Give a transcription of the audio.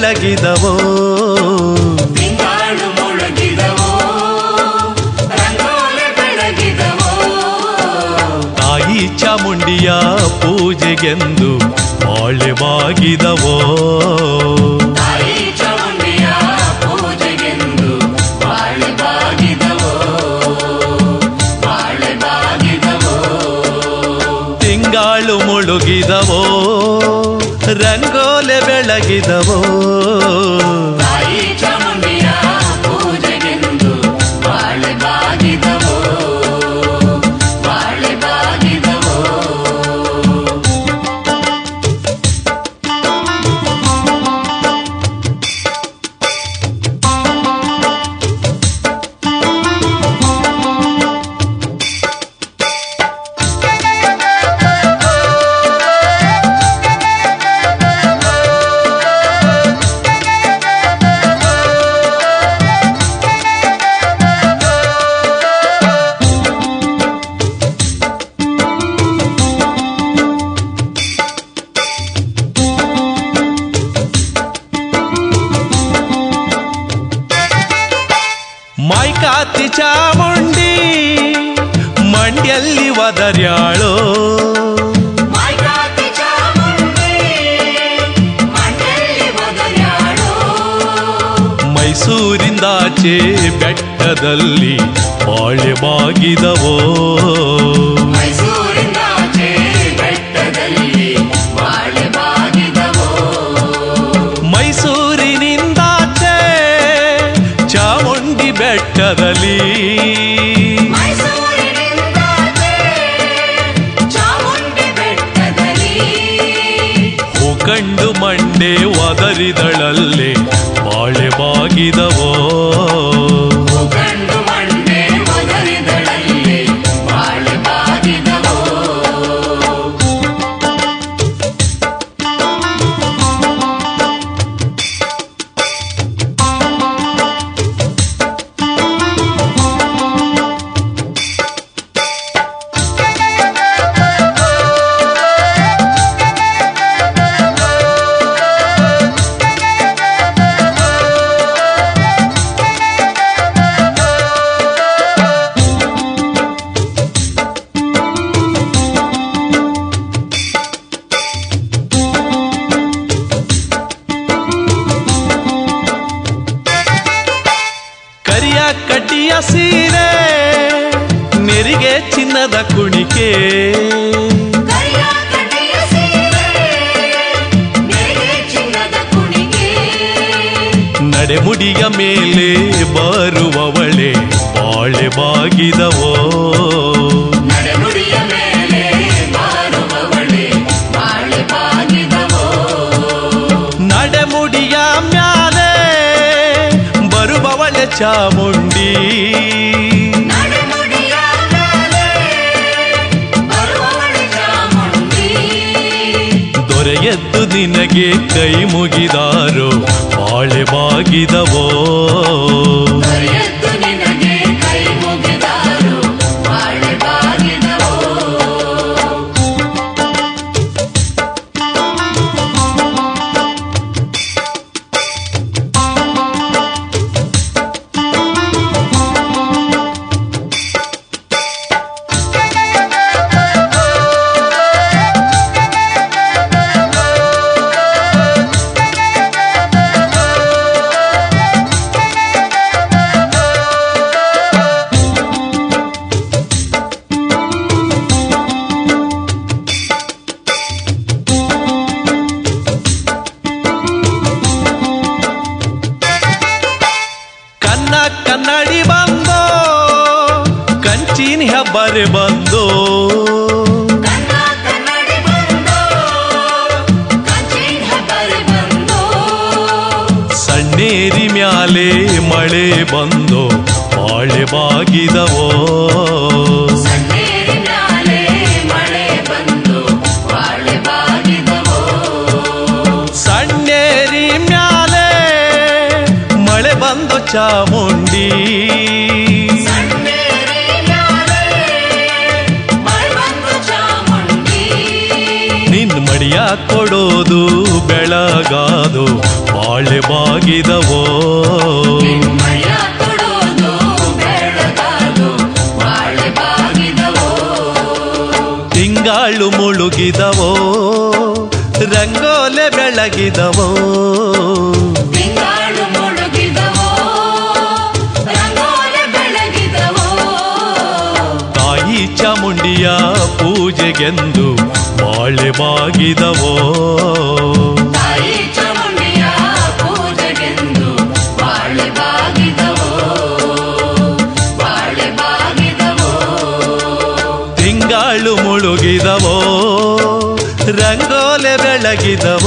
ಬೆಳಗಿದವೋ ತಿಂಗಾಳು ಮುಳುಗಿದವೋ ರಂಗೋಲೆ ಬೆಳಗಿದವೋ ತಾಯಿ ಚಾಮುಂಡಿಯ ಪೂಜೆಗೆಂದು ಬಾಳೆ ಬಾಗಿದವೋ ತಾಯಿ ಚಾಮುಂಡಿಯ ಪೂಜೆಗೆಂದು ಬಾಳೆ ಬಾಗಿದವೋ ಬಾಳೆ ಬಾಗಿದವೋ ತಿಂಗಾಳು ಮುಳುಗಿದವೋ ರಂಗೋಲೆ ಬೆಳಗಿದವೋ ತಾಯಿ ಚಾಮುಂಡಿಯ ಪೂಜೆಗೆಂದು ಬಾಳೆ ಬಾಗಿದವೋ ಬಾಳೆ ಬಾಗಿದವೋ ಮೈಕಾತಿ ಚಾಮುಂಡಿ ಮಂಡ್ಯಲ್ಲಿ ಒದರ್ಯಾಳೋ ಮಾಯ್ಕಾತಿ ಚಾಮುಂಡಿ ಮಂಡಳಿ ಬದಲಾಡೋ ಮೈಸೂರಿಂದಾಚೆ ಬೆಟ್ಟದಲ್ಲಿ ಬಾಳೆ ಬಾಗಿದವೋ ಮೈಸೂರಿನಾಚೆ ಬೆಟ್ಟದಲ್ಲಿ ಬಾಳೆ ಬಾಗಿದವೋ ಮೈಸೂರಿನಿಂದಾಚೆ ಚಾಮುಂಡಿ ಬೆಟ್ಟದಲ್ಲಿ ಮೈಸೂರಿನಿಂದಾಚೆ ಚಾಮುಂಡಿ ಬೆಟ್ಟದಲ್ಲಿ ಹೂಕಂಡು ಮಂಡೆ ಒದರಿದಳಲ್ಲೇ ಬಾಳೆ ಬಾಗಿದವೋ ಗಂಡು ಮಂಡೆ ಮೊದಲಿದಳಲ್ಲಿ ಬಾಳೆ ಬಾಗಿದವೋ ಕರಿಯ ಕಡ್ಡಿಯ ಸೀರೆ ನೆರಿಗೆ ಚಿನ್ನದ ಕುಣಿಕೆ ಕರಿಯ ಕಡ್ಡಿಯ ಸೀರೆ ನೆರಿಗೆ ಚಿನ್ನದ ಕುಣಿಗೆ ನಡೆಮುಡಿಯ ಮೇಲೆ ಬರುವವಳೆ ಬಾಳೆ ಬಾಗಿದವೋ ನಡೆನುಡಿಯ ಮೇಲೆ ಮಾರುವವಳೆ ಬಾಳೆ ಬಾಗಿದವೋ ನಡೆಮುಡಿಯ ಮ್ಯಾಲೆ ಬರುವವಳೆ ಚಾಮುಂಡಿ ನಡೆನುಡಿಯ ಮೇಲೆ ಬರುವವಳೆ ಚಾಮುಂಡಿ ದೊರೆಯದ್ದು ನಿನಗೆ ಕೈ ಮುಗಿದಾರೋ ಬಾಳೆ ಬಾಗಿದವೋ ಎದ್ದು ನಿನಗೆ ಕೈ ಮುಗಿದಾರು ಬಾಳೆ ಬಾಗಿದವೋ ಕನ್ನ ಕನ್ನಡಿ ಬಂದೋ ಕಂಚಿನ ಹೆಬ್ಬರೆ ಬಂದೋ ಕನ್ನ ಕನ್ನಡಿ ಬಂದೋ ಕಂಚಿನ ಹೆಬ್ಬರೆ ಬಂದೋ ಸಣ್ಣೇರಿ ಮ್ಯಾಲೆ ಮಳೆ ಬಂದೋ ಬಾಳೆ ಬಾಗಿದವೋ ಸಣ್ಣೇರಿ ಮ್ಯಾಲೆ ಮಳೆ ಬಂದು ಬಾಳೆ ಬಾಗಿದವೋ ಸಣ್ಣೇರಿ ಮ್ಯಾಲೆ ಮಳೆ ಬಂದು ಚಾಮುಂಡಿ ಸಣ್ಣೇರಿ ಮ್ಯಾಲೆ ಮಳೆ ಬಂದು ಚಾಮುಂಡಿ ನಿನ್ ಮಡಿಯ ಕೊಡೋದು ಬೆಳಗಾದು ಬಾಳೆ ಬಾಗಿದವೋ ಮೈಯ ತೊಡೋದು ಬೆಳಗಾದು ಬಾಳೆ ಬಾಗಿದವೋ ತಿಂಗಾಳು ಮುಳುಗಿದವೋ ರಂಗೋಲೆ ಬೆಳಗಿದವೋ ತಿಂಗಾಳು ಮುಳುಗಿದವೋ ರಂಗೋಲೆ ಬೆಳಗಿದವೋ ತಾಯಿ ಚಾಮುಂಡಿಯ ಪೂಜೆಗೆಂದು ಬಾಳೆ ಬಾಗಿದವೋ ತಾಯಿ ಚಾಮುಂಡಿಯ ಪೂಜೆಗೆಂದು ಬಾಳೆ ಬಾಗಿದವೋ ಬಾಳೆ ಬಾಗಿದವೋ ತಿಂಗಾಳು ಮುಳುಗಿದವೋ ರಂಗೋಲೆ ಬೆಳಗಿದವೋ